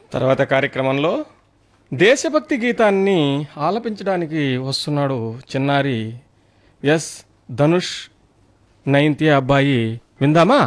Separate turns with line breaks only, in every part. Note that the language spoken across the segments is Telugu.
తర్వాత కార్యక్రమంలో దేశభక్తి గీతాన్ని ఆలపించడానికి వస్తున్నాడు చిన్నారి ఎస్ ధనుష్ నైన్త్ అబ్బాయి విందామా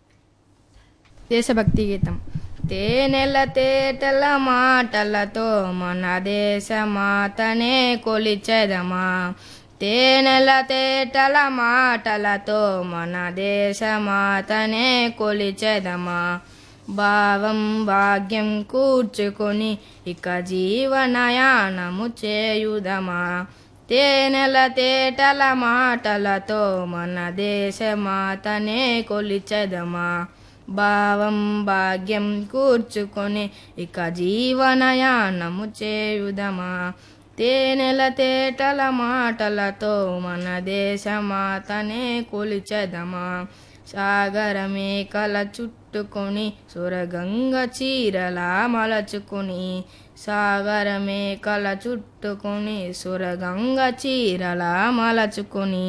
దేశభక్తి గీతం తేనెల తేటల మాటలతో మన దేశ మాతనే కొలిచెదమా తేనెల తేటల మాటలతో మన దేశ మాతనే కొలిచెదమా భావం భాగ్యం కూర్చుకొని ఇక జీవనయానము చేయుదమా తేనెల తేటల మాటలతో మన దేశ మాతనే కొలిచెదమా భావం భాగ్యం కూర్చుకొని ఇక జీవనయానము చేయుదమా తేనెల తేటల మాటలతో మన దేశ మాతనే కొలిచెదమా సాగరమే కల చుట్టుకొని సురగంగ చీరలా మలచుకొని సాగరమే కల చుట్టుకొని సురగంగ చీరలా మలచుకొని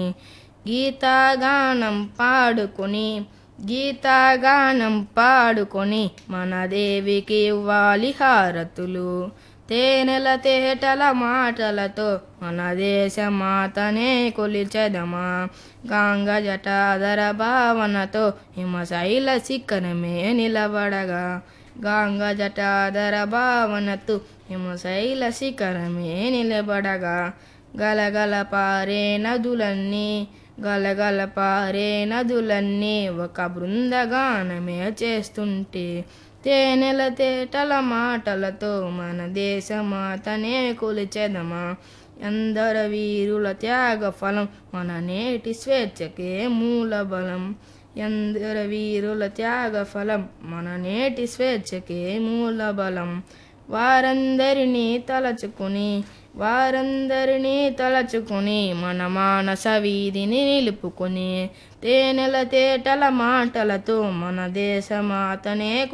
గీతాగానం పాడుకొని గీతాగానం పాడుకొని మన దేవికి ఇవ్వాలి హారతులు తేనెల తేటల మాటలతో మన దేశ మాతనే కొలిచెదమా గాంగ జటాధర భావనతో హిమశైల శిఖరమే నిలబడగా గాంగ జటాధర భావనతో హిమశైల శిఖరమే నిలబడగా గలగల పారే నదులన్నీ గలగల పారే నదులన్నీ ఒక బృందగానమే చేస్తుంటే తేనెల తేటల మాటలతో మన దేశమాతనే కొలిచెదమా ఎందర వీరుల త్యాగ ఫలం మన నేటి స్వేచ్ఛకే మూల బలం ఎందర వీరుల త్యాగ ఫలం మన నేటి స్వేచ్ఛకే మూల బలం వారందరినీ తలచుకుని వారందరినీ తలచుకుని మన మానస వీధిని నిలుపుకొని తేనెల తేటల మాటలతో మన దేశమాతనే